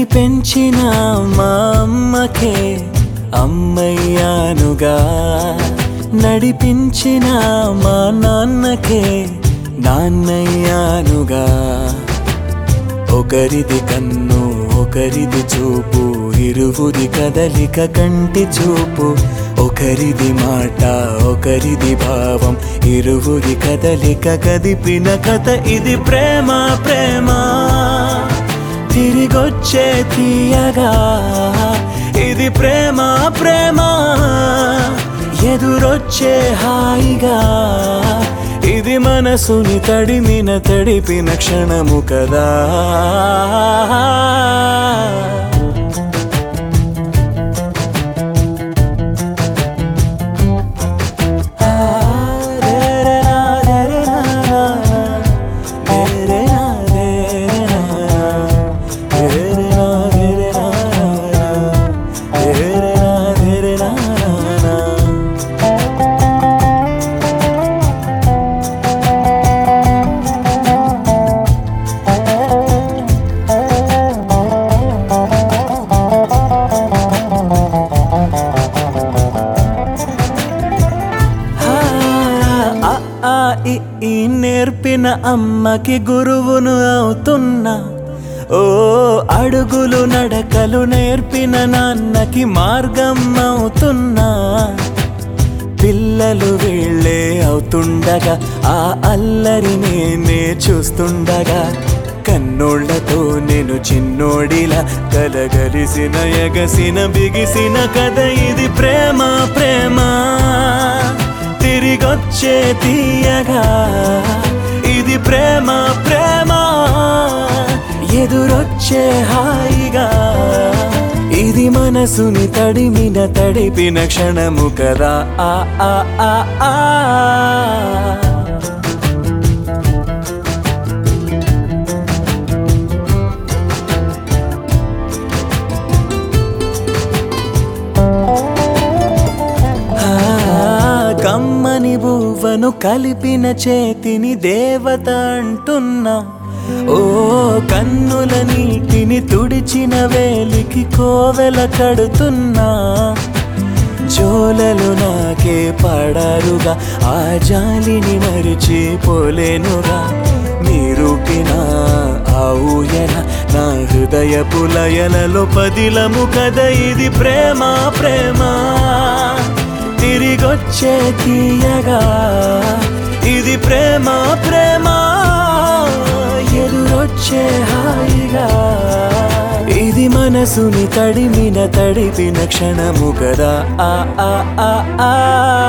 పెంచిన మా అమ్మకే అమ్మయ్యానుగా నడిపించిన మా నాన్నకే నాన్నయ్యానుగా ఒకరిది కన్ను ఒకరిది చూపు ఇరువురి కదలిక కంటి చూపు ఒకరిది మాట ఒకరిది భావం ఇరువురి కదలిక కదిపిన కథ ఇది ప్రేమ ప్రేమ తిరిగొచ్చే తీయగా ఇది ప్రేమ ప్రేమ ఎదురొచ్చే హాయిగా ఇది మనసుని తడిమిన తడిపిన క్షణము కదా ఆ, ఆ, ఆ, ఈ, ఈ నేర్పిన అమ్మకి గురువును అవుతున్నా ఓ అడుగులు నడకలు నేర్పిన నాన్నకి మార్గం అవుతున్నా పిల్లలు వీళ్ళే అవుతుండగా ఆ అల్లరి నేనే చూస్తుండగా కన్నోళ్లతో నేను చిన్నోడిలా కలగలిసిన ఎగసిన బిగిసిన కథ ఇది ప్రేమ ప్రేమ తిరిగొచ్చే తీయగా ఇది ప్రేమ ప్రేమ ఎదురొచ్చే హాయిగా ఇది మనసుని తడిమిన తడిపిన క్షణము కదా ఆ ఆ ఆ ఆ ఆ, కమ్మని బువ్వను కలిపిన చేతిని దేవత అంటున్నా ఓ కన్నుల నీటిని తుడిచిన వేలికి కోవెల కడుతున్నా జోలలు నాకే పడారుగా ఆ జాలిని మరిచిపోలేనుగా మీరుపిన ఆ ఊయల నా హృదయ పులయలలో పదిలము కద ఇది ప్రేమ ప్రేమ తిరిగొచ్చే తీయగా ఇది ప్రేమ ప్రేమ ఎదురొచ్చే హాయిగా ఇది మనసుని తడిమిన తడిపిన క్షణము కదా ఆ ఆ ఆ ఆ